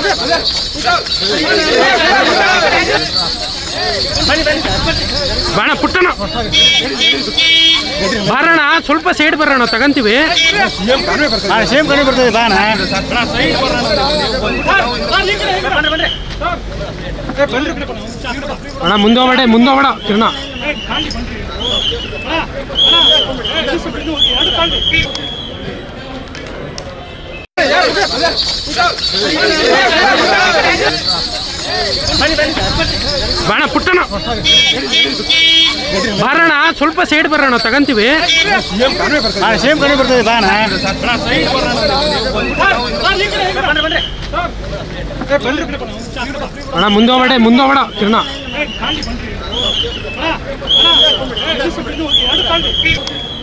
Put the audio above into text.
ಬಾಣ ಪುಟ್ಟಣ ಬಾರಣ ಸ್ವಲ್ಪ ಸೈಡ್ ಬರೋಣ ತಗಂತೀವಿ ಸೇಮ್ ಕಡೆ ಬರ್ತದೆ ಬಾಣ ಅಣ್ಣ ಮುಂದೆ ಹೋಗ್ಬೇಡ ಮುಂದೆ ಹೋಗ್ಬೇಡ ಕಿರಣ ಬಾಣ ಪುಟ್ಟಣ ಬಾರಣ ಸ್ವಲ್ಪ ಸೈಡ್ ಬರೋಣ ತಗಂತೀವಿ ಸೇಮ್ ಕಡೆ ಬರ್ತದೆ ಬಾಣ ಅಣ್ಣ ಮುಂದೆ ಹೋಗ್ಬೇಡ ಮುಂದೆ ಹೋಗ್ಬೇಡ ಕಿರಣ ಕಾಂಡಿ